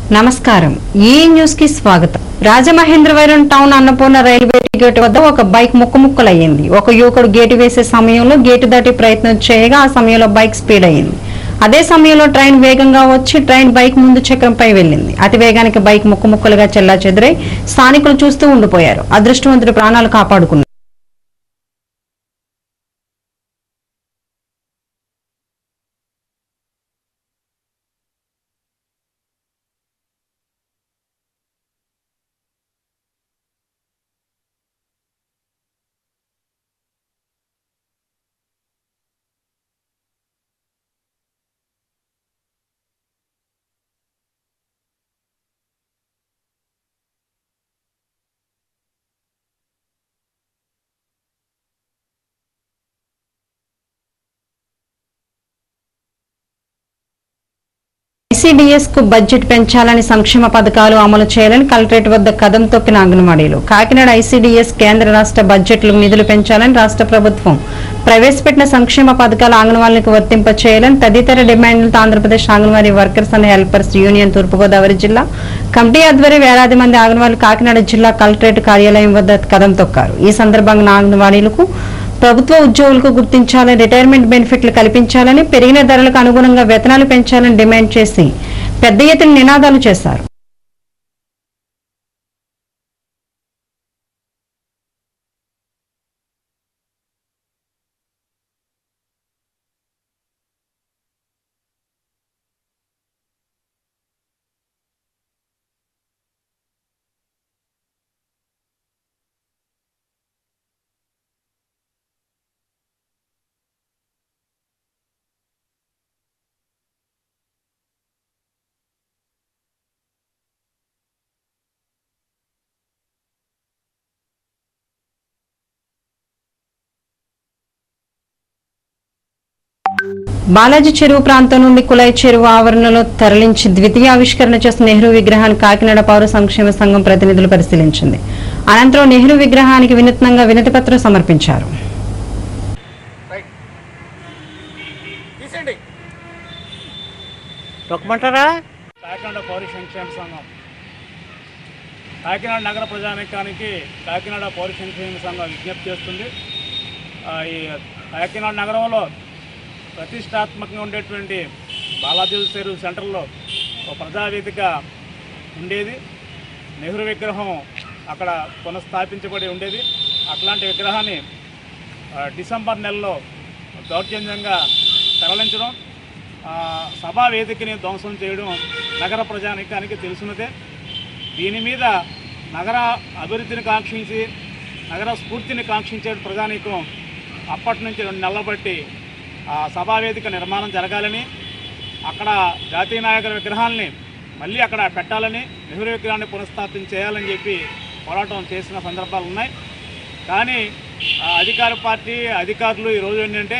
నమస్కారం ఈ న్యూస్ కి స్వాగతం Rajamahendravaram town Annapurna railway gate వద్ద ఒక బైక్ ముక్కముక్కలయ్యింది ఒక యువకుడు గేటు వేసే సమయంలో గేటు దాటి ప్రయత్నం చేయగా ఆ సమయంలో బైక్ స్పీడ్ అయ్యింది అదే సమయంలో ట్రైన్ వేగంగా వచ్చి ట్రైన్ బైక్ ముందు చక్రంపై వెళ్ళింది అతి వేగానికి బైక్ ముక్కముక్కలుగా చెల్లా చెదురై స్థానికులు చూస్తూ ఉండిపోయారు అదృష్టవంతుడు ప్రాణాలు కాపాడుకున్నారు ఐసీడీఎస్ కు బడ్జెట్ పెంచాలని సంక్షేమ పథకాలు అమలు చేయాలని కలెక్టరేట్ వద్ద కదం తొక్కిన అంగన్వాడీలు కాకినాడ ఐసీడీఎస్ కేంద్ర రాష్ట్ర బడ్జెట్లకు నిధులు పెంచాలని రాష్ట్ర ప్రభుత్వం ప్రవేశపెట్టిన సంక్షేమ పథకాలు అంగన్వాడీలకు వర్తింప చేయాలని తదితర డిమాండ్లతో Andhra Pradesh anganwadi workers and helpers union Thurpu Godavari జిల్లా కమిటీ ఆధ్వర్యం వేలాది మంది అంగన్వాడీలు కాకినాడ జిల్లా కలెక్టరేట్ కార్యాలయం వద్ద కదం తొక్కారు ఈ సందర్భంగా అంగన్వాడీలకు ప్రభుత్వ ఉద్యోగులకు గుర్తించాలని రిటైర్మెంట్ బెనిఫిట్లు కల్పించాలని పెరిగిన ధరలకు అనుగుణంగా వేతనాలు పెంచాలని డిమాండ్ చేసి పెద్ద ఎత్తున నినాదాలు చేశారు బాలాజీ చెరువు ప్రాంతం నుండి కులాయి చెరువు ఆవరణలో తరలించి ద్వితీయ ఆవిష్కరణ చేసిన నెహ్రూ విగ్రహాన్ని కాకినాడ పౌర సంక్షేమ సంఘం ప్రతినిధులు పరిశీలించింది అనంతరం నెహ్రూ విగ్రహానికి వినూత్నంగా వినతి పత్రం సమర్పించారు రైట్ తీసేయండి తొక్కమంటారా కాకినాడ పౌర సంక్షేమ సంఘం కాకినాడ నగర ప్రజానికానికి కాకినాడ పౌర సంక్షేమ సంఘం విజ్ఞప్తి చేస్తుంది ఆ, ఈ కాకినాడ నగరంలో ప్రతిష్టాత్మకంగా ఉండేటువంటి బాలాజీ చెరువు సెంటర్లో ఒక ప్రజావేదిక ఉండేది నెహ్రూ విగ్రహం అక్కడ పునఃస్థాపించబడి ఉండేది అట్లాంటి విగ్రహాన్ని ఆ, డిసెంబర్ నెలలో దౌర్జన్యంగా తరలించడం ఆ, సభా వేదికని ధ్వంసం చేయడం నగర ప్రజానికానికి తెలిసినదే దీని మీద నగర అభివృద్ధిని కాంక్షించి నగర స్ఫూర్తిని కాంక్షించే ప్రజానీకం అప్పటి నుంచి రెండు నెలలు బట్టి ఆ సభా వేదిక నిర్మాణం జరగాలని అక్కడ జాతీయ నాయకుల విగ్రహాలని మళ్ళీ అక్కడ పెట్టాలని నెహ్రూ విగ్రహాన్ని పునఃస్థాపన చేయాలని చెప్పి పోరాటం చేసిన సందర్భాలు ఉన్నాయి కానీ ఆ, అధికార పార్టీ అధికారులు ఈరోజు ఏంటంటే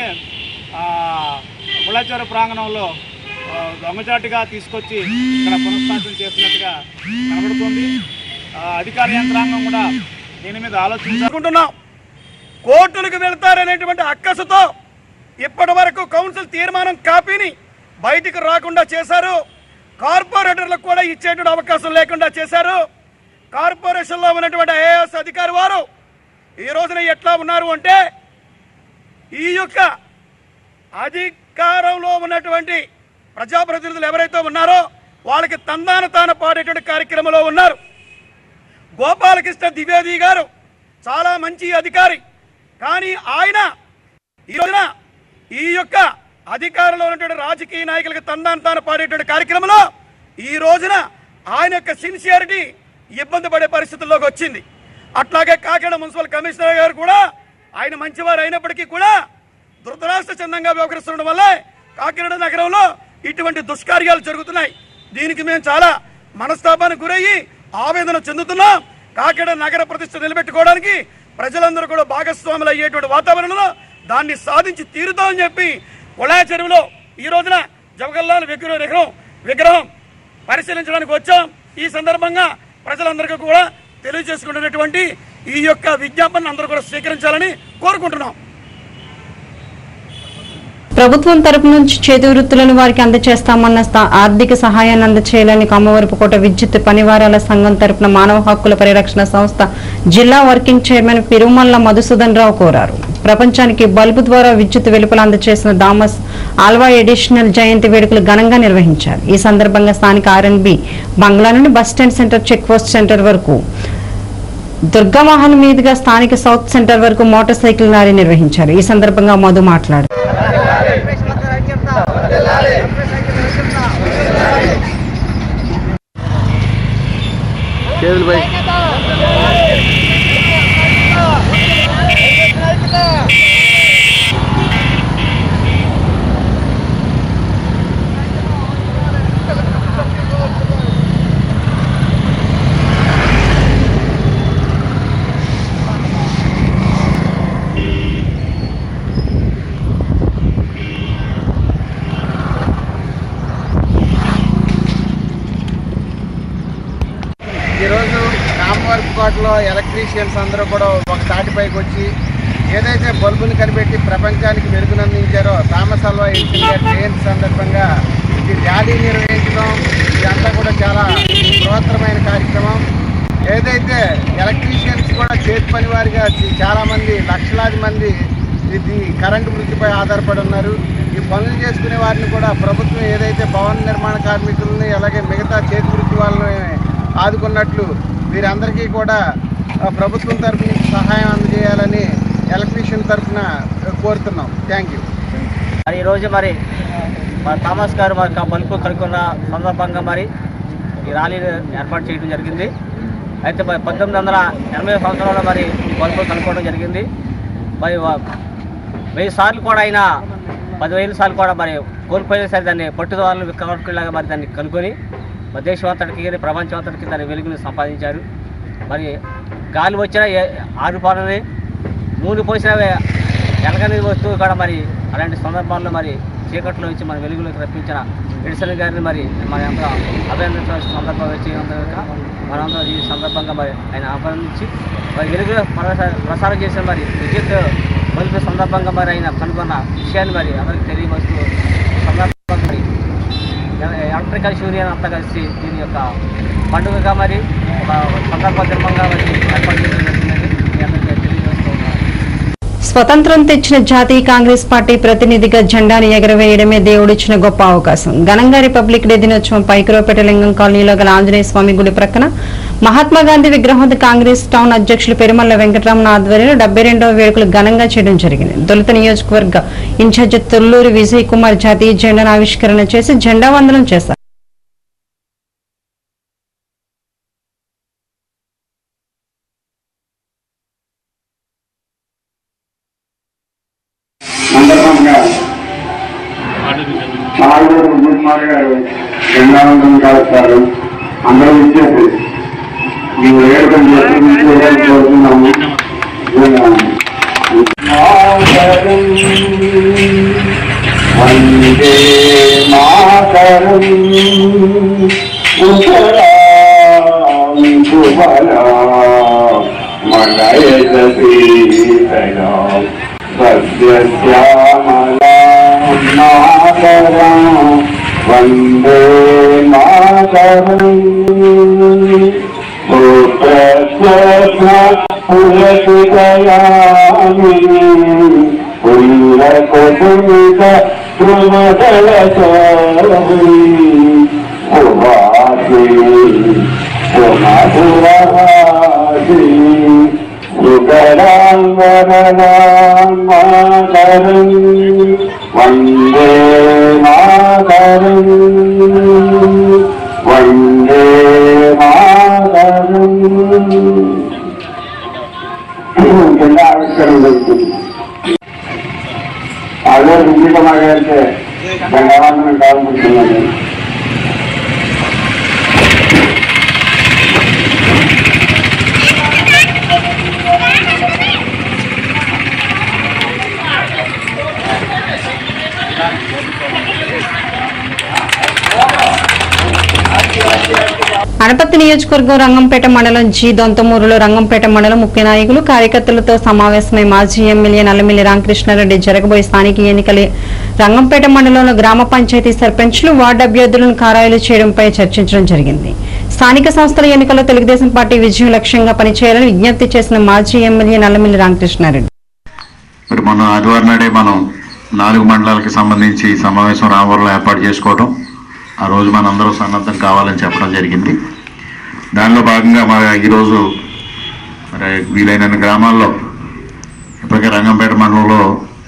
గుళాచార ప్రాంగణంలో ఆ, దొంగచాటుగా తీసుకొచ్చి ఇక్కడ పునఃస్థాపన చేసినట్టుగా కనబడుతుంది ఆ, అధికార యంత్రాంగం కూడా దీని మీద ఆలోచించుకుంటున్నాం కోర్టులకు వెళ్తారనేటువంటి అక్కసుతో ఇప్పటి వరకు కౌన్సిల్ తీర్మానం కాపీని బయటికి రాకుండా చేశారు కార్పొరేటర్లకు కూడా ఇచ్చేటువంటి అవకాశం లేకుండా చేశారు కార్పొరేషన్లో ఉన్నటువంటి ఐఏఎస్ అధికారి వారు ఈ రోజున ఎట్లా ఉన్నారు అంటే ఈ యొక్క అధికారంలో ఉన్నటువంటి ప్రజాప్రతినిధులు ఎవరైతే ఉన్నారో వాళ్ళకి తందాన తాన పాడేటువంటి కార్యక్రమంలో ఉన్నారు గోపాలకృష్ణ ద్వివేది గారు చాలా మంచి అధికారి కానీ ఆయన ఈ రోజున ఈ యొక్క అధికారంలో ఉన్నటువంటి రాజకీయ నాయకులకు తందాన తాను పాడేటువంటి కార్యక్రమంలో ఈ రోజున ఆయన యొక్క సిన్సియారిటీ ఇబ్బంది పడే పరిస్థితుల్లోకి వచ్చింది అట్లాగే కాకినాడ మున్సిపల్ కమిషనర్ గారు కూడా ఆయన మంచివారు అయినప్పటికీ కూడా దురదరాష్ట్ర చందంగా వ్యవహరిస్తుండడం వల్ల కాకినాడ నగరంలో ఇటువంటి దుష్కార్యాలు జరుగుతున్నాయి దీనికి మేము చాలా మనస్తాపానికి గురయ్యి ఆవేదన చెందుతున్నాం కాకినాడ నగర ప్రతిష్ట నిలబెట్టుకోవడానికి ప్రజలందరూ కూడా భాగస్వాములు అయ్యేటువంటి వాతావరణంలో దాన్ని సాధించి తీరుతామని చెప్పి కొళాయ చెరువులో ఈ రోజున జవహర్లాల్ విగ్రహం విగ్రహం విగ్రహం పరిశీలించడానికి వచ్చాం ఈ సందర్భంగా ప్రజలందరికీ కూడా తెలియజేసుకుంటున్నటువంటి ఈ యొక్క విజ్ఞాపన అందరూ కూడా స్వీకరించాలని కోరుకుంటున్నాం ప్రభుత్వం తరపు నుంచి చేతి వృత్తులను వారికి అందజేస్తామన్న స్థా- ఆర్థిక సహాయాన్ని అందజేయాలని కమ్మవరపుకోట విద్యుత్ పనివారాల సంఘం తరపున మానవ హక్కుల పరిరక్షణ సంస్థ జిల్లా వర్కింగ్ చైర్మన్ పిరుమల్ల మధుసూదన్ రావు కోరారు ప్రపంచానికి బల్బు ద్వారా విద్యుత్ వెలుపల అందజేసిన థామస్ ఆల్వా ఎడిషనల్ జయంతి వేడుకలు ఘనంగా నిర్వహించారు ఈ సందర్భంగా స్థానిక ఆర్ఎన్బి బంగ్లా నుండి bus stand center check post center వరకు దుర్గామహల్ మీదుగా స్థానిక సౌత్ సెంటర్ వరకు మోటార్ సైకిల్ ర్యాలీ నిర్వహించారు ఈ సందర్భంగా మధు మాట్లాడారు కేబుల్ బై ఈరోజు రామవర్క్ కోటలో ఎలక్ట్రీషియన్స్ అందరూ కూడా ఒక తాటిపైకి వచ్చి ఏదైతే బల్బుని కనిపెట్టి ప్రపంచానికి వెలుగునందించారో థామస్ అల్వా ఎడిసన్ గారి జయంతి సందర్భంగా ఇది ర్యాలీ నిర్వహించడం ఇదంతా కూడా చాలా బృహత్తరమైన కార్యక్రమం ఏదైతే ఎలక్ట్రీషియన్స్ కూడా చేతి పని వారిగా చాలామంది లక్షలాది మంది ఇది కరెంటు వృత్తిపై ఆధారపడి ఉన్నారు ఈ పనులు చేసుకునే వారిని కూడా ప్రభుత్వం ఏదైతే భవన నిర్మాణ కార్మికులని అలాగే మిగతా చేతి వృత్తి వాళ్ళని ఆదుకున్నట్లు వీరందరికీ కూడా ఆ, ప్రభుత్వం తరఫు నుంచి సహాయం అందజేయాలని ఎలక్ట్రీషియన్ తరఫున కోరుతున్నాం థ్యాంక్ యూ మరి ఈరోజు మరి మరి థామస్ గారు మరి క- బల్బు కనుక్కున్న సందర్భంగా మరి ఈ ర్యాలీని ఏర్పాటు చేయడం జరిగింది అయితే మరి పంతొమ్మిది వందల ఎనభై సంవత్సరంలో మరి బల్బు కనుక్కోవడం జరిగింది మరి వా- వెయ్యి సార్లు కూడా అయినా పదివేల సార్లు కూడా మరి కోల్పోయినా సరే దాన్ని పట్టుదల విక్రమకులాగా మరి దాన్ని కనుక్కొని మరి దేశం అంతటికి ప్రపంచం అంతటికి దాని వెలుగుని సంపాదించారు మరి గాలి వచ్చిన ఆరుపాలని నూనె పోసిన ఎలగని వస్తువు కూడా మరి అలాంటి సందర్భాల్లో మరి చీకట్లో ఇచ్చి మన వెలుగులోకి రప్పించిన ఎడిసన్ గారిని మరి మన అందరం అభినందించాల్సిన సందర్భం వచ్చి కనుక మనందరం ఈ సందర్భంగా మరి ఆయన అభినందించి మరి వెలుగులో ప్రసార- ప్రసారం చేసిన మరి విద్యుత్ బల్బు సందర్భంగా మరి ఆయన కనుగొన్న విషయాన్ని మరి అందరికీ తెలియవస్తూ సందర్భంగా మరి ఎలక్ట్రికల్ యూనియన్ అంతా కలిసి దీని యొక్క పండుగగా మరి ఒక సందర్భ ధర్మంగా మరి ఏర్పాటు చేయడం జరిగిందని మీ అందరికీ తెలియజేస్తూ ఉన్నాను స్వతంత్రం తెచ్చిన జాతీయ కాంగ్రెస్ పార్టీ ప్రతినిధిగా జెండాను ఎగరవేయడమే దేవుడిచ్చిన గొప్ప అవకాశం ఘనంగా రిపబ్లిక్ డే దినోత్సవం పైకిరోపేట లింగం కాలనీలో గల ఆంజనేయ స్వామి గుడి ప్రక్కన మహాత్మా గాంధీ విగ్రహం వద్ద కాంగ్రెస్ టౌన్ అధ్యక్షులు పెరుమల్ల వెంకటరమణ ఆధ్వర్యంలో డెబ్బై రెండవ వేడుకలు ఘనంగా చేయడం జరిగింది దొలిత నియోజకవర్గ ఇన్ఛార్జి తొల్లూరి విజయ్ కుమార్ జాతీయ జెండాను ఆవిష్కరణ చేసి జెండా వందనం చేశారు సందర్భంగా నాలుగు కుమార్ గారు జెండావంతం కాలుస్తారు అందరూ ఇచ్చేసి ఈ వేడుకలు చేసి కోరుతున్నాము వందే మాతరం కుబలా మలయజ సీతలా సత్యశ్యామలాం మాతరం వందే మాతరం పులసిదయామిని పుల్లకుటుంబ ధ్రువదల సోహి సుభాసి సుమధురహాసి సుగరాంగరమాతరం వందే మాతరం వందే మాతరం జిల్లా ఆవిష్కరణ జరుగుతుంది అదే విజయకుమార్ గారికి ధన్యవాదాలు కావాలనుకుంటున్నాను వనపర్తి నియోజకవర్గం రంగంపేట మండలం జి దొంతమూరులో రంగంపేట మండలం ముఖ్య నాయకులు కార్యకర్తలతో సమావేశమై మాజీ ఎమ్మెల్యే నల్లమిల్లి రామకృష్ణారెడ్డి జరగబోయే స్థానిక ఎన్నికల రంగంపేట మండలంలో గ్రామ పంచాయతీ సర్పంచ్లు వార్డు అభ్యర్థులను ఖారాయిలు చేయడంపై చర్చించడం జరిగింది స్థానిక సంస్థల ఎన్నికల్లో తెలుగుదేశం పార్టీ విజయం లక్ష్యంగా పనిచేయాలని విజ్ఞప్తి చేసిన మాజీ ఎమ్మెల్యే నల్లమిల్లి రామకృష్ణారెడ్డి మరి మొన్న ఆదివారం నాడే మనం నాలుగు మండలాలకి సంబంధించి సమావేశం రామవరంలో ఏర్పాటు చేసుకోవడం ఆ రోజు మనందరూ సన్నద్ధం కావాలని చెప్పడం జరిగింది దానిలో భాగంగా మరి ఈరోజు మరి వీలైన గ్రామాల్లో ఇప్పటికే రంగంపేట మండలంలో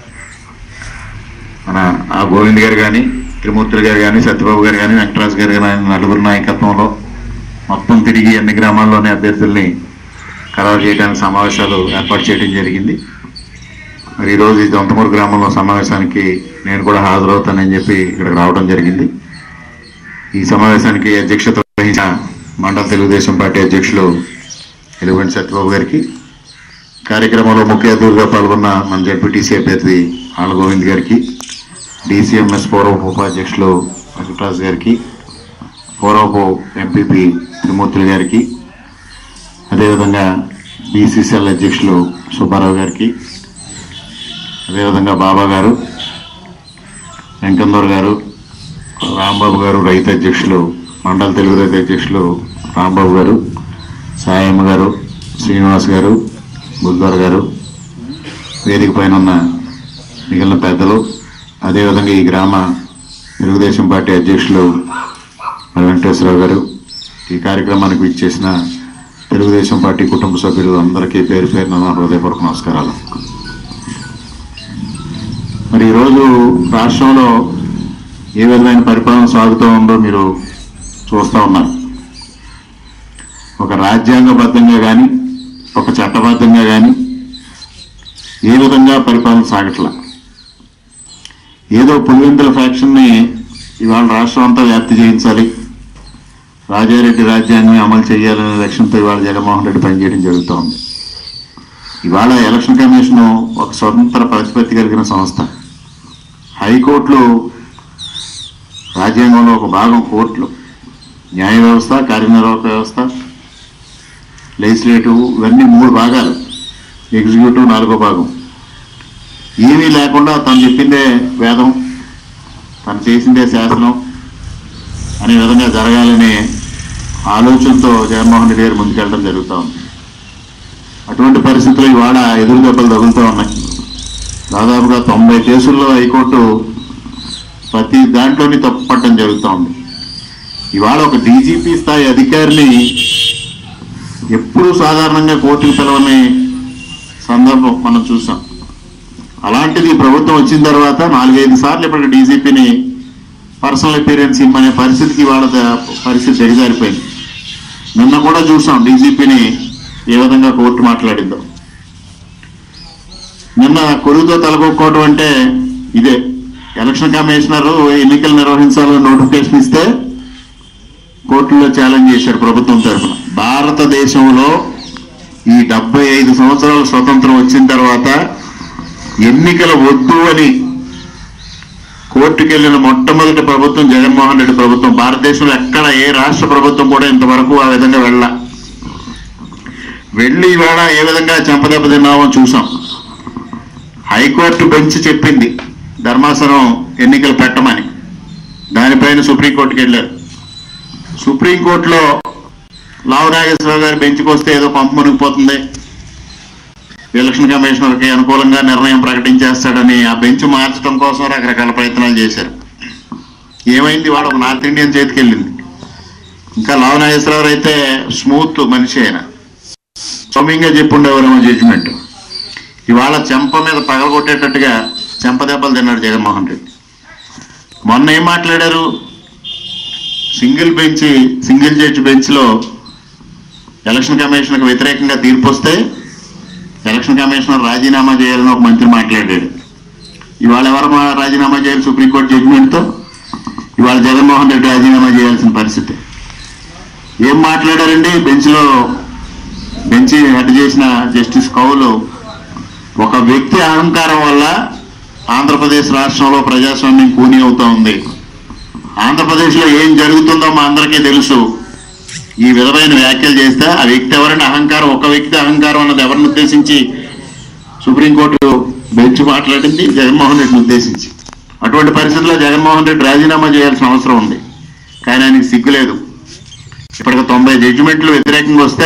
మన ఆ గోవింద్ గారు కానీ త్రిమూర్తులు గారు కానీ సత్యబాబు గారు కానీ వెంకటరాజు గారు కానీ నలుగురు నాయకత్వంలో మొత్తం తిరిగి అన్ని గ్రామాల్లోని అభ్యర్థుల్ని ఖరారు చేయడానికి సమావేశాలు ఏర్పాటు చేయడం జరిగింది మరి ఈరోజు ఈ దొంతమూరు గ్రామంలో సమావేశానికి నేను కూడా హాజరవుతానని చెప్పి ఇక్కడికి రావడం జరిగింది ఈ సమావేశానికి అధ్యక్షత వహించిన మండల తెలుగుదేశం పార్టీ అధ్యక్షులు ఎలుగంటి సత్యబాబు గారికి కార్యక్రమంలో ముఖ్య అతిథులుగా పాల్గొన్న మన జడ్పీటీసీ అభ్యర్థి ఆళ్ళ గోవింద్ గారికి డిసిఎంఎస్ పూర్వపు ఉపాధ్యక్షులు వెంకటరాజు గారికి పూర్వపు ఎంపీపీ త్రిమూర్తులు గారికి అదేవిధంగా బీసీసీఎల్ అధ్యక్షులు సుబ్బారావు గారికి అదేవిధంగా బాబా గారు వెంకందర్ గారు రాంబాబు గారు రైతు అధ్యక్షులు మండల తెలుగు రైతు అధ్యక్షులు రాంబాబు గారు సాయమ్మ గారు శ్రీనివాస్ గారు బుల్దార్ గారు వేదిక పైన ఉన్న మిగిలిన పెద్దలు అదేవిధంగా ఈ గ్రామ తెలుగుదేశం పార్టీ అధ్యక్షులు మరి వెంకటేశ్వరరావు గారు ఈ కార్యక్రమానికి ఇచ్చేసిన తెలుగుదేశం పార్టీ కుటుంబ సభ్యులు అందరికీ పేరు పేరున నా హృదయపూర్వక నమస్కారాలు మరి ఈరోజు రాష్ట్రంలో ఏ విధమైన పరిపాలన సాగుతూ ఉందో మీరు చూస్తూ ఉన్నారు ఒక రాజ్యాంగబద్ధంగా కానీ ఒక చట్టబద్ధంగా కానీ ఏ విధంగా పరిపాలన సాగట్లా ఏదో పులివెందుల ఫ్యాక్షన్ని ఇవాళ రాష్ట్రం అంతా వ్యాప్తి చేయించాలి రాజారెడ్డి రాజ్యాన్ని అమలు చేయాలనే లక్ష్యంతో ఇవాళ జగన్మోహన్ రెడ్డి పనిచేయడం జరుగుతూ ఉంది ఇవాళ ఎలక్షన్ కమిషన్ ఒక స్వతంత్ర ప్రతిపత్తి కలిగిన సంస్థ హైకోర్టులు రాజ్యాంగంలో ఒక భాగం కోర్టులు న్యాయ వ్యవస్థ కార్యనిర్వాహక వ్యవస్థ లెజిస్లేటివ్ ఇవన్నీ మూడు భాగాలు ఎగ్జిక్యూటివ్ నాలుగో భాగం ఏమీ లేకుండా తను చెప్పిందే వేదం తను చేసిందే శాసనం అనే విధంగా జరగాలనే ఆలోచనతో జగన్మోహన్ రెడ్డి గారు ముందుకెళ్ళడం జరుగుతూ ఉంది అటువంటి పరిస్థితులు ఇవాళ ఎదురు దెబ్బలు తగులుతూ ఉన్నాయి దాదాపుగా తొంభై కేసుల్లో హైకోర్టు ప్రతి దాంట్లోని తప్పుపట్టడం జరుగుతూ ఉంది ఇవాళ ఒక డీజీపీ స్థాయి అధికారిని ఎప్పుడూ సాధారణంగా కోర్టుకు పిలవని సందర్భం మనం చూసాం అలాంటిది ప్రభుత్వం వచ్చిన తర్వాత నాలుగైదు సార్లు ఇప్పటికి డీజీపీని పర్సనల్ అపీరెన్స్ ఇమ్మనే పరిస్థితికి ఇవాళ ద- పరిస్థితి దిగజారిపోయింది నిన్న కూడా చూసాం డీజీపీని ఏ విధంగా కోర్టు మాట్లాడిందో నిన్న కొలువుతో తలకొక్కోవడం అంటే ఇదే ఎలక్షన్ కమిషనర్ ఎన్నికలు నిర్వహించాలని నోటిఫికేషన్ ఇస్తే కోర్టులో ఛాలెంజ్ చేశారు ప్రభుత్వం తరఫున భారతదేశంలో ఈ డెబ్బై ఐదు సంవత్సరాల స్వతంత్రం వచ్చిన తర్వాత ఎన్నికలు వద్దు అని కోర్టుకు వెళ్ళిన మొట్టమొదటి ప్రభుత్వం జగన్మోహన్ రెడ్డి ప్రభుత్వం భారతదేశంలో ఎక్కడ ఏ రాష్ట్ర ప్రభుత్వం కూడా ఇంతవరకు ఆ విధంగా వెళ్ళ వెళ్ళి ఇవాళ ఏ విధంగా చెంపదెబ్బ తిన్నామో చూసాం హైకోర్టు బెంచ్ చెప్పింది ధర్మాసనం ఎన్నికలు పెట్టమని దానిపైన సుప్రీంకోర్టుకి వెళ్ళారు సుప్రీంకోర్టులో లావు నాగేశ్వరరావు గారి బెంచ్కి వస్తే ఏదో పంపు మునిగిపోతుంది ఎలక్షన్ కమిషనర్కి అనుకూలంగా నిర్ణయం ప్రకటించేస్తాడని ఆ బెంచ్ మార్చడం కోసం రకరకాల ప్రయత్నాలు చేశారు ఏమైంది వాడు ఒక నార్త్ ఇండియన్ చేతికి వెళ్ళింది ఇంకా లావు నాగేశ్వరరావు అయితే స్మూత్ మనిషి ఆయన సౌమ్యంగా చెప్పుండేవారేమో జడ్జిమెంట్ ఇవాళ చెంప మీద పగలగొట్టేటట్టుగా చెంప దెబ్బలు తిన్నాడు జగన్మోహన్ రెడ్డి మొన్న ఏం మాట్లాడారు సింగిల్ బెంచ్ సింగిల్ జడ్జి బెంచ్లో ఎలక్షన్ కమిషన్కి వ్యతిరేకంగా తీర్పు వస్తే ఎలక్షన్ కమిషనర్ రాజీనామా చేయాలని ఒక మంత్రి మాట్లాడాడు ఇవాళ ఎవరు మా- రాజీనామా చేయాలి సుప్రీంకోర్టు జడ్జిమెంట్తో ఇవాళ జగన్మోహన్ రెడ్డి రాజీనామా చేయాల్సిన పరిస్థితి ఏం మాట్లాడారండి బెంచ్లో బెంచ్ హెడ్ చేసిన జస్టిస్ కౌలు ఒక వ్యక్తి అహంకారం వల్ల ఆంధ్రప్రదేశ్ రాష్ట్రంలో ప్రజాస్వామ్యం కూని అవుతా ఉంది ఆంధ్రప్రదేశ్లో ఏం జరుగుతుందో మా అందరికీ తెలుసు ఈ విధమైన వ్యాఖ్యలు చేస్తే ఆ వ్యక్తి ఎవరైనా అహంకారం ఒక వ్యక్తి అహంకారం అన్నది ఎవరిని ఉద్దేశించి సుప్రీంకోర్టు బెంచ్ మాట్లాడింది జగన్మోహన్ రెడ్డిని ఉద్దేశించి అటువంటి పరిస్థితుల్లో జగన్మోహన్ రెడ్డి రాజీనామా చేయాల్సిన అవసరం ఉంది కానీ ఆయనకి సిగ్గు లేదు ఇప్పటికి తొంభై జడ్జిమెంట్లు వ్యతిరేకంగా వస్తే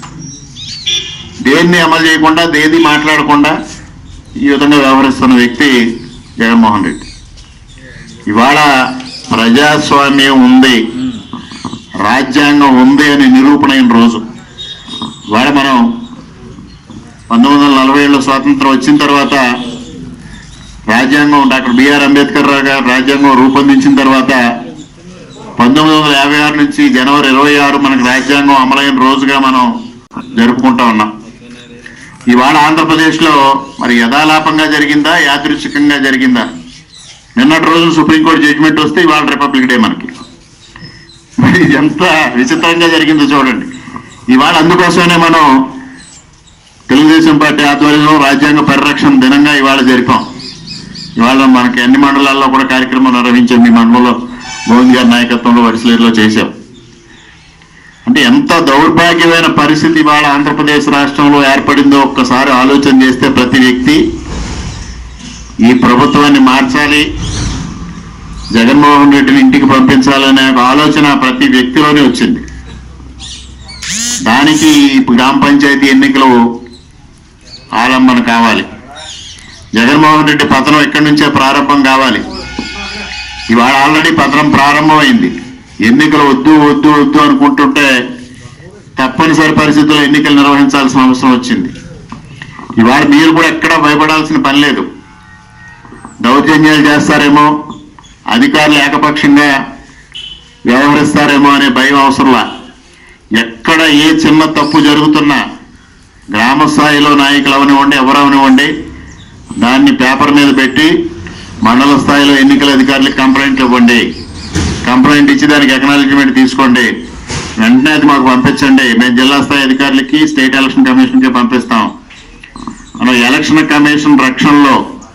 దేన్ని అమలు చేయకుండా దేది మాట్లాడకుండా ఈ విధంగా వ్యవహరిస్తున్న వ్యక్తి జగన్మోహన్ రెడ్డి ఇవాళ ప్రజాస్వామ్యం ఉంది రాజ్యాంగం ఉంది అని నిరూపణ అయిన రోజు ఇవాళ మనం పంతొమ్మిది వందల నలభై ఏళ్ళ స్వాతంత్రం వచ్చిన తర్వాత రాజ్యాంగం డాక్టర్ బిఆర్ అంబేద్కర్ రావు గారు రాజ్యాంగం రూపొందించిన తర్వాత పంతొమ్మిది వందల యాభై ఆరు నుంచి జనవరి ఇరవై ఆరు మనకు రాజ్యాంగం అమలైన రోజుగా మనం జరుపుకుంటా ఉన్నాం ఇవాళ ఆంధ్రప్రదేశ్లో మరి యథాలాపంగా జరిగిందా యాదృచ్ఛికంగా జరిగిందా నిన్నటి రోజు సుప్రీంకోర్టు జడ్జిమెంట్ వస్తే ఇవాళ రిపబ్లిక్ డే మనకి మరి ఇది ఎంత విచిత్రంగా జరిగిందో చూడండి ఇవాళ అందుకోసమే మనం తెలుగుదేశం పార్టీ ఆధ్వర్యంలో రాజ్యాంగ పరిరక్షణ దినంగా ఇవాళ జరిపాం ఇవాళ మనకి అన్ని మండలాల్లో కూడా కార్యక్రమం నిర్వహించాం మీ మండలంలో గోవింద్ గారి నాయకత్వంలో వరిసలేరులో చేశాం అంటే ఎంత దౌర్భాగ్యమైన పరిస్థితి ఇవాళ ఆంధ్రప్రదేశ్ రాష్ట్రంలో ఏర్పడిందో ఒక్కసారి ఆలోచన చేస్తే ప్రతి వ్యక్తి ఈ ప్రభుత్వాన్ని మార్చాలి జగన్మోహన్ రెడ్డిని ఇంటికి పంపించాలనే ఒక ఆలోచన ప్రతి వ్యక్తిలోనే వచ్చింది దానికి ఇప్పుడు గ్రామ పంచాయతీ ఎన్నికలు ఆలంబన కావాలి జగన్మోహన్ రెడ్డి పతనం ఎక్కడి నుంచే ప్రారంభం కావాలి ఇవాళ ఆల్రెడీ పతనం ప్రారంభమైంది ఎన్నికలు వద్దు వద్దు వద్దు అనుకుంటుంటే తప్పనిసరి పరిస్థితుల్లో ఎన్నికలు నిర్వహించాల్సిన అవసరం వచ్చింది ఇవాళ మీరు కూడా ఎక్కడా భయపడాల్సిన పని లేదు దౌర్జన్యాలు చేస్తారేమో అధికారులు ఏకపక్షంగా వ్యవహరిస్తారేమో అనే భయం అవసరంలా ఎక్కడ ఏ చిన్న తప్పు జరుగుతున్నా గ్రామ స్థాయిలో నాయకులు అవనివ్వండి ఎవరవనివ్వండి దాన్ని పేపర్ మీద పెట్టి మండల స్థాయిలో ఎన్నికల అధికారులకు కంప్లైంట్లు ఇవ్వండి కంప్లైంట్ ఇచ్చి దానికి ఎకనాలజ్మెంట్ తీసుకోండి వెంటనే అది మాకు పంపించండి మేము జిల్లా స్థాయి అధికారులకి స్టేట్ ఎలక్షన్ కమిషన్కి పంపిస్తాం మనం ఎలక్షన్ కమిషన్ రక్షణలో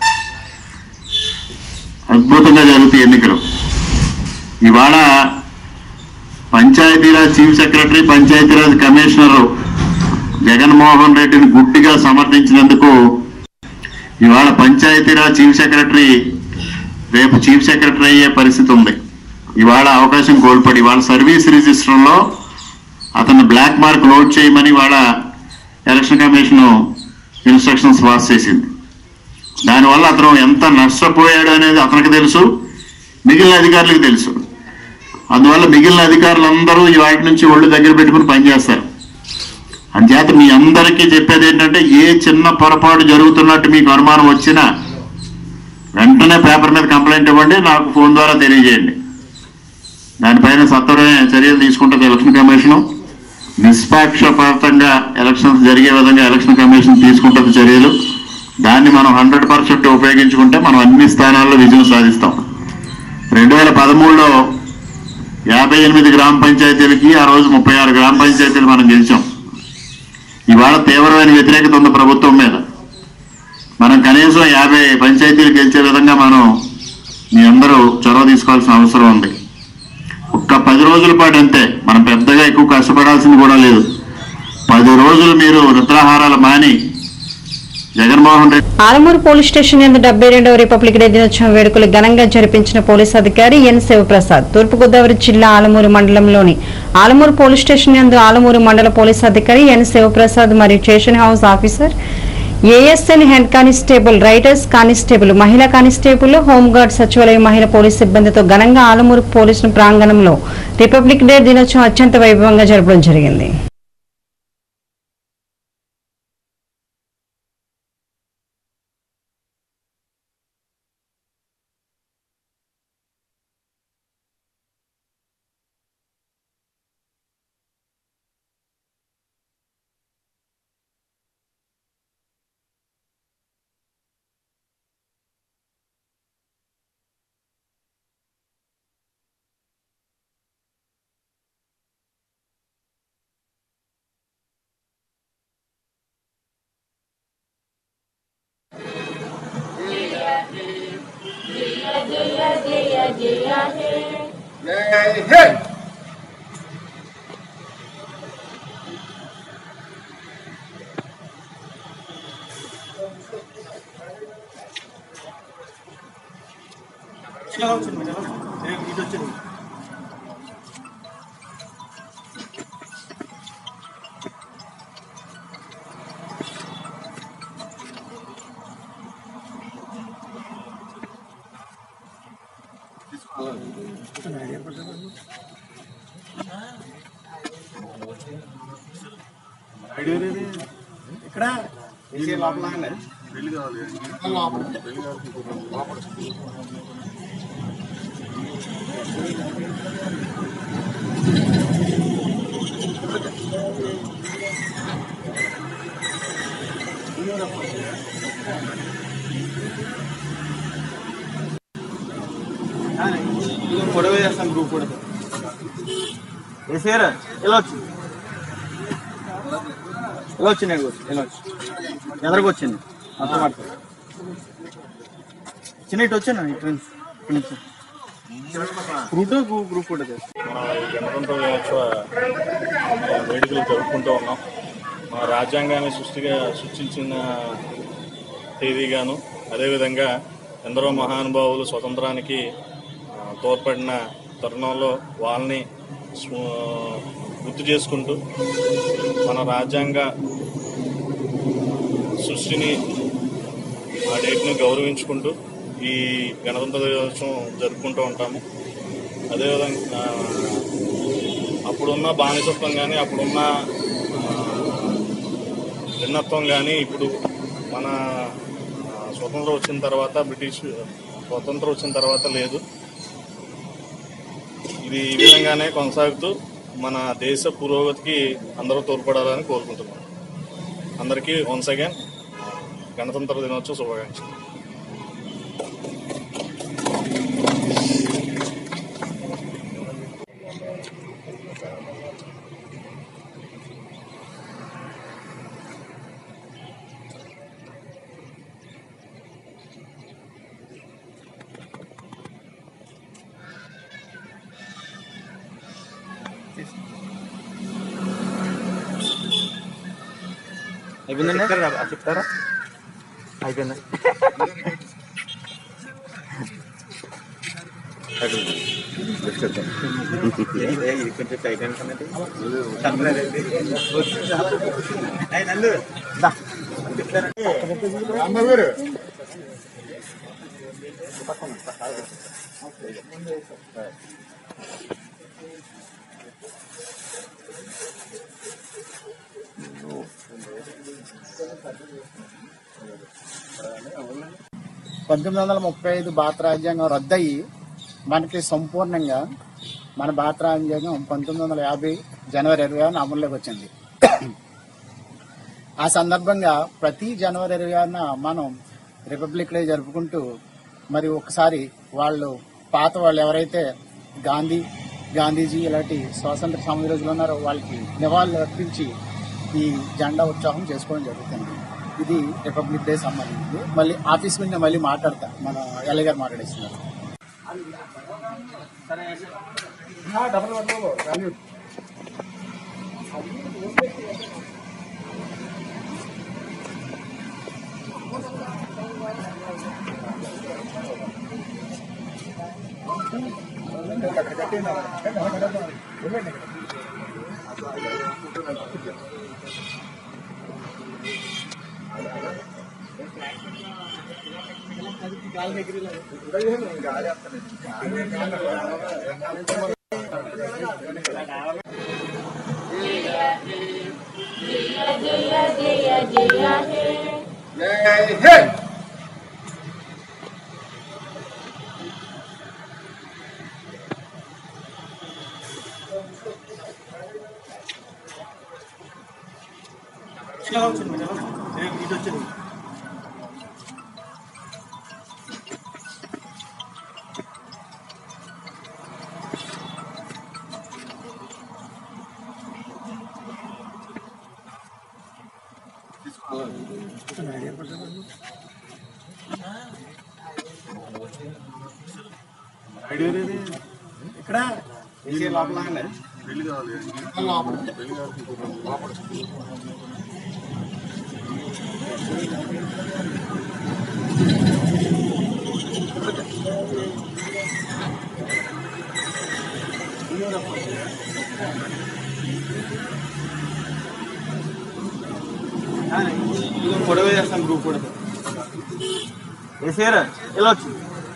అద్భుతంగా జరుగుతాయి ఎన్నికలు ఇవాళ Panchayati Raj chief secretary Panchayati Raj commissioner Jaganmohan రెడ్డిని గుట్టిగా సమర్థించినందుకు ఇవాళ పంచాయతీరాజ్ చీఫ్ సెక్రటరీ రేపు చీఫ్ సెక్రటరీ అయ్యే పరిస్థితి ఉంది ఇవాళ అవకాశం కోల్పడి ఇవాళ సర్వీస్ రిజిస్టర్లో అతను బ్లాక్ మార్క్ లోడ్ చేయమని ఇవాళ ఎలక్షన్ కమిషన్ ఇన్స్ట్రక్షన్స్ పాస్ చేసింది దానివల్ల అతను ఎంత నష్టపోయాడు అనేది అతనికి తెలుసు మిగిలిన అధికారులకు తెలుసు అందువల్ల మిగిలిన అధికారులందరూ ఈ వాటి నుంచి ఒళ్ళు దగ్గర పెట్టుకుని పనిచేస్తారు అంచేత మీ అందరికీ చెప్పేది ఏంటంటే ఏ చిన్న పొరపాటు జరుగుతున్నట్టు మీకు అనుమానం వచ్చినా వెంటనే పేపర్ మీద కంప్లైంట్ ఇవ్వండి నాకు ఫోన్ ద్వారా తెలియజేయండి దానిపైన సత్వరమే చర్యలు తీసుకుంటుంది ఎలక్షన్ కమిషను నిష్పాక్షపాతంగా ఎలక్షన్స్ జరిగే విధంగా ఎలక్షన్ కమిషన్ తీసుకుంటుంది చర్యలు దాన్ని మనం హండ్రెడ్ పర్సెంట్ ఉపయోగించుకుంటే మనం అన్ని స్థానాల్లో విజయం సాధిస్తాం రెండు వేల పదమూడులో యాభై ఎనిమిది గ్రామ పంచాయతీలకి ఆ రోజు ముప్పై ఆరు గ్రామ పంచాయతీలు మనం గెలిచాం ఇవాళ తీవ్రమైన వ్యతిరేకత ఉంది ప్రభుత్వం మీద మనం కనీసం యాభై పంచాయతీలు గెలిచే విధంగా మనం మీ అందరూ చొరవ తీసుకోవాల్సిన అవసరం ఉంది ఒక్క పది రోజుల పాటు అంతే మనం పెద్దగా ఎక్కువ కష్టపడాల్సింది కూడా లేదు పది రోజులు మీరు నిద్రాహారాలు మాని జగన్మోహన్ రెడ్డి ఆలమూరు పోలీస్ స్టేషన్ యందు డెబ్బై రెండవ రిపబ్లిక్ డే దినోత్సవం వేడుకలు ఘనంగా జరిపించిన పోలీస్ అధికారి ఎన్ శివప్రసాద్ తూర్పుగోదావరి జిల్లా ఆలమూరు మండలంలోని ఆలమూరు పోలీస్ స్టేషన్ యందు ఆలమూరు మండల పోలీస్ అధికారి ఎన్ శివప్రసాద్ మరియు station house officer ASN head constable writers constable మహిళా కానిస్టేబుల్ హోంగార్డ్ సచివాలయం మహిళా పోలీస్ సిబ్బందితో ఘనంగా ఆలమూరు పోలీసు ప్రాంగణంలో రిపబ్లిక్ డే దినోత్సవం అత్యంత వైభవంగా జరపడం జరిగింది ఫోటో చేస్తాం గ్రూప్ ఫోటో వేసారా ఎలా వచ్చింది ఎలా వచ్చింది ఎలా వచ్చి ఎదరికి వచ్చింది అంత మాట చిన్న ఇటు వచ్చాను ఇటు నుంచి ఇటు నుంచి ఫ్రూట్ గ్రూప్ ఫోటో చేస్తాం మన గణతంత్ర దినోత్సవ వేడుకలు జరుపుకుంటూ ఉన్నాం మన రాజ్యాంగాన్ని సృష్టిగా సృష్టించిన తేదీగాను అదేవిధంగా ఎందరో మహానుభావులు స్వతంత్రానికి ఆ, తోడ్పడిన తరుణంలో వాళ్ళని స్మ- గుర్తు చేసుకుంటూ మన రాజ్యాంగ సృష్టిని ఆ డేట్ని గౌరవించుకుంటూ ఈ గణతంత్ర దినోత్సవం జరుపుకుంటూ ఉంటాము అదేవిధంగా ఆ, అప్పుడున్న బానిసత్వం కానీ అప్పుడున్న ఆ, భిన్నత్వం కానీ ఇప్పుడు మన ఆ, స్వతంత్రం వచ్చిన తర్వాత బ్రిటిష్ స్వతంత్రం వచ్చిన తర్వాత లేదు ఇది ఈ విధంగానే కొనసాగుతూ మన దేశ పురోగతికి అందరూ తోడ్పడాలని కోరుకుంటున్నాం అందరికీ వన్స్ అగైన్ గణతంత్ర దినోత్సవ శుభాకాంక్షలు అయిపోయిందండి చెప్తారా అయిపోయిందా ఇది కొంచెం టైటానిక్ అనేది పంతొమ్మిది వందల ముప్పై ఐదు భారత రాజ్యాంగం రద్దయి మనకి సంపూర్ణంగా మన భారత రాజ్యాంగం పంతొమ్మిది వందల యాభై జనవరి ఇరవై ఆరున అమల్లోకి వచ్చింది ఆ సందర్భంగా ప్రతి జనవరి ఇరవై ఆరున మనం రిపబ్లిక్ డే జరుపుకుంటూ మరి ఒకసారి వాళ్ళు పాత వాళ్ళు ఎవరైతే గాంధీ గాంధీజీ ఇలాంటి స్వాతంత్ర సమరయోధులు ఉన్నారో వాళ్ళకి నివాళులు అర్పించి ఈ జెండా ఉత్సాహం చేసుకోవడం జరుగుతుంది ఇది రిపబ్లిక్ డే సంబంధించింది మళ్ళీ ఆఫీస్ మీద మళ్ళీ మాట్లాడతా మన ఎల్ఐ గారు మాట్లాడేస్తున్నారు ఇటు వచ్చింది ఇక్కడ ఫోటో చేస్తాం గ్రూప్ ఫోటో వేసేయరా ఇలా వచ్చి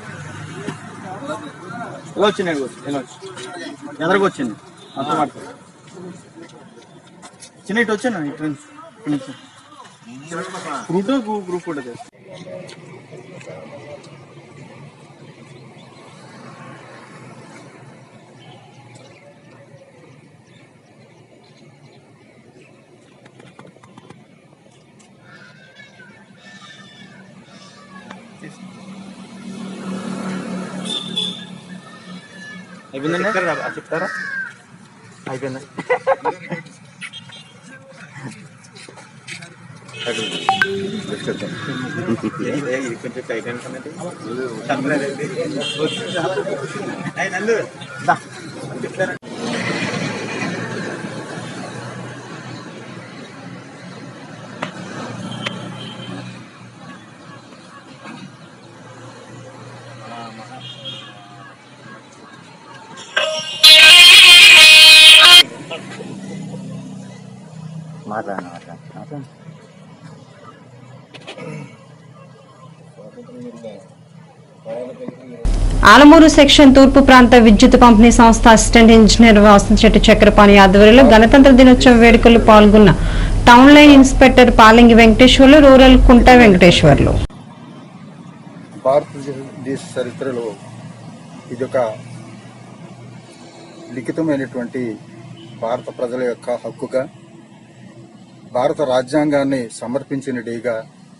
ఇలా వచ్చి నేను ఇలా వచ్చి ఎదరికి వచ్చింది అంత మాట చిన్న ఇటు వచ్చాను ఇటు నుంచి ఇటు నుంచి ఫ్రూట్ గ్రూప్ ఫోటో చేస్తాం అయిపోయిందండి చెప్తారా అయిపోయిందా కొంచెం టైట్ అనుకున్నది మాట్లాడండి మాట్లాడండి మాట్లాడండి ఆలమూరు సెక్షన్ తూర్పు ప్రాంత విద్యుత్ పంపిణీ సంస్థ అసిస్టెంట్ ఇంజనీర్ వాసంశెట్టి చక్రపాణి ఆధ్వర్యంలో గణతంత్ర దినోత్సవ వేడుకల్లో పాల్గొన్న town line inspector Palingi Venkateswarlu rural కుంట వెంకటేశ్వర్లు భారతదేశ చరిత్రలో ఇదొక లిఖితమైనటువంటి భారత ప్రజల యొక్క హక్కుగా భారత రాజ్యాంగాన్ని సమర్పించిన డేగా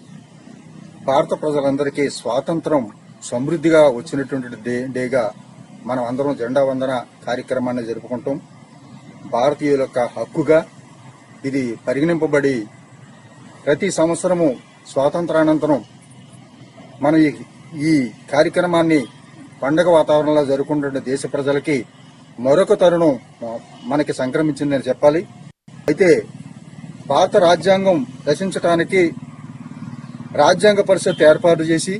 భారత ప్రజలందరికీ స్వాతంత్రం సమృద్ధిగా వచ్చినటువంటి డే డేగా మనం అందరం జెండా వందన కార్యక్రమాన్ని జరుపుకుంటాం భారతీయుల యొక్క హక్కుగా ఇది పరిగణింపబడి ప్రతి సంవత్సరము స్వాతంత్రానంతరం మనం ఈ ఈ కార్యక్రమాన్ని పండగ వాతావరణంలో జరుపుకుంటున్న దేశ ప్రజలకి మరొక తరుణం మ- మనకి సంక్రమించిందని చెప్పాలి అయితే భారత రాజ్యాంగం రచించడానికి రాజ్యాంగ పరిషత్ ఏర్పాటు చేసి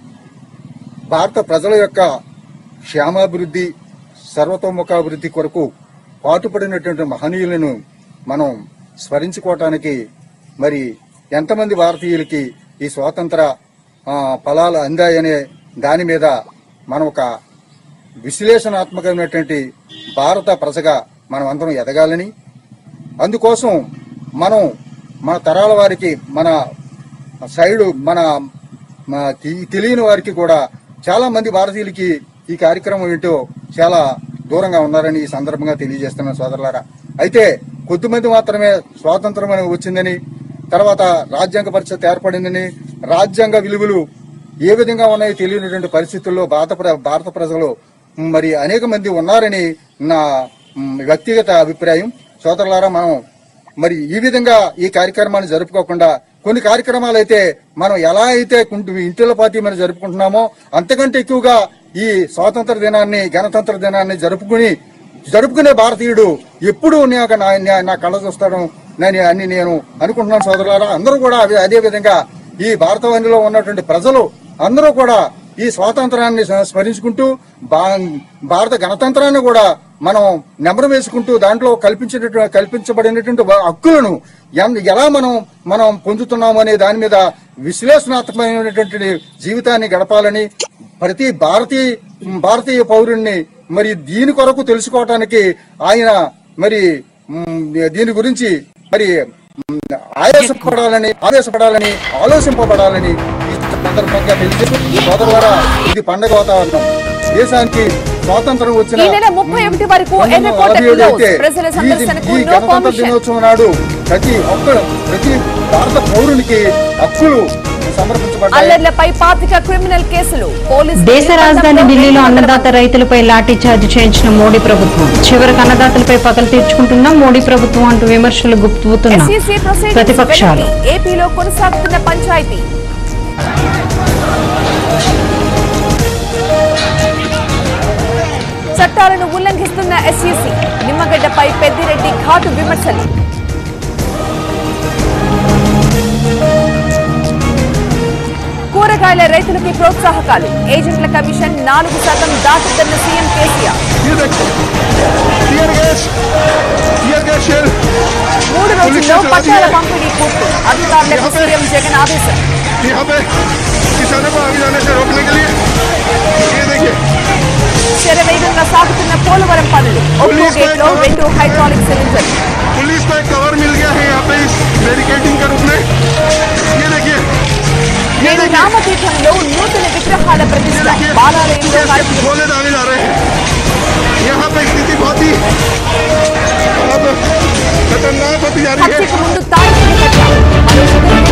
భారత ప్రజల యొక్క క్షేమాభివృద్ధి సర్వతోముఖాభివృద్ధి కొరకు పాటుపడినటువంటి మహనీయులను మనం స్మరించుకోవటానికి మరి ఎంతమంది భారతీయులకి ఈ స్వాతంత్ర ఆ, ఫలాలు అందాయనే దాని మీద మనం ఒక విశ్లేషణాత్మకమైనటువంటి భారత ప్రజగా మనం అందరం ఎదగాలని అందుకోసం మనం మన తరాల వారికి మన సైడు మన మన తె- తెలియని వారికి కూడా చాలా మంది భారతీయులకి ఈ కార్యక్రమం ఏంటో చాలా దూరంగా ఉన్నారని ఈ సందర్భంగా తెలియజేస్తున్నాను సోదరులారా అయితే కొద్దిమంది మాత్రమే స్వాతంత్రం అనేది వచ్చిందని తర్వాత రాజ్యాంగ పరిషత్ ఏర్పడిందని రాజ్యాంగ విలువలు ఏ విధంగా ఉన్నాయో తెలియనటువంటి పరిస్థితుల్లో భారత ప్ర- భారత ప్రజలు మరి అనేక మంది ఉన్నారని నా మ్, వ్యక్తిగత అభిప్రాయం సోదరులారా మనం మరి ఈ విధంగా ఈ కార్యక్రమాన్ని జరుపుకోకుండా కొన్ని కార్యక్రమాలు అయితే మనం ఎలా అయితే కుంటు- ఇంటిల పార్టీ మనం జరుపుకుంటున్నామో అంతకంటే ఎక్కువగా ఈ స్వాతంత్ర దినాన్ని గణతంత్ర దినాన్ని జరుపుకుని జరుపుకునే భారతీయుడు ఎప్పుడు నాకు నా నా- నా కళ్ళ చూస్తాడు నేను అన్ని నేను అనుకుంటున్నాను సోదరులారా అందరూ కూడా అదే- అదే విధంగా ఈ భారతవాణిలో ఉన్నటువంటి ప్రజలు అందరూ కూడా ఈ స్వాతంత్రాన్ని స్మ- స్మరించుకుంటూ భా- భారత గణతంత్రాన్ని కూడా మనం నెంబర్ వేసుకుంటూ దాంట్లో కల్పించినటువంటి కల్పించబడినటువంటి వ- హక్కులను ఎన్- ఎలా మనం మనం పొందుతున్నాము అనే దాని మీద విశ్లేషణాత్మకమైనటువంటి జీవితాన్ని గడపాలని ప్రతి భారతీయ భారతీయ పౌరుణ్ణి మరి దీని కొరకు తెలుసుకోవటానికి ఆయన మరి మ్, దీని గురించి మరి మ్, ఆయాసపడాలని ఆవేశపడాలని ఆలోచింపబడాలని ఈ సందర్భంగా తెలియజేస్తూ ఈ సోదరు ద్వారా ఇది పండగ వాతావరణం దేశానికి స్వాతంత్రం వచ్చిన ఈ నెల 31 వరకు పంతొమ్మిది వందల ఎర్రకోట నలభై ఏడు క్లోజ్. అయితే ప్రజల ఈ సందర్శనకు ఈ no గణతంత్ర permission. దినోత్సవం నాడు ప్రతి ఒక్క ప్రతి భారత పౌరునికి హక్కులు సమర్పించబడ్డాయి అల్లర్లపై పాతిక క్రిమినల్ కేసులు పోలీసు దేశ రాజధాని ఢిల్లీలో అన్నదాత రైతులపై లాఠీ చార్జ్ చేయించిన మోడీ ప్రభుత్వం చివరికి అన్నదాతలపై పగలు తీర్చుకుంటున్న మోడీ ప్రభుత్వం అంటూ విమర్శలు గుప్తుతున్న SEC proceedings ప్రతిపక్షాలు వెనక్కి. ఏపీలో కొనసాగుతున్న పంచాయతీ చట్టాలను ఉల్లంఘిస్తున్న ఎస్ఈసి నిమ్మగడ్డపై పెద్దిరెడ్డి ఘాటు విమర్శలు కూరగాయల కూరగాయల రైతులకి ప్రోత్సాహకాలు ఏజెంట్ల కమిషన్ నాలుగు శాతం దాటుతున్న సీఎం కేసీఆర్ మూడు రోజుల్లో పట్టాల పంపిణీ పూర్తి అధికారులకు సీఎం జగన్ ఆదేశం यहाँ पे किसानों को आगे जाने से रोकने के लिए ये देखिए శరవేగంగా సాగుతున్న పోలవరం పనులు ఒక్కో గేట్లో రెండు హైడ్రాలిక్ సిలిండర్ पुलिस को एक कवर मिल गया है यहाँ पे इस बैरिकेडिंग के रूप में ये देखिए ये నేడు देखिए రామతీర్థంలో నూతన విగ్రహాల ప్రతిష్ట ये బాలాలయంలో देखिए కార్యక్రమం गोले दागे जा रहे हैं यहाँ पे स्थिति बहुत ही अब खतरनाक होती जा रही है హత్యకు ముందు తారక ఘటన మరో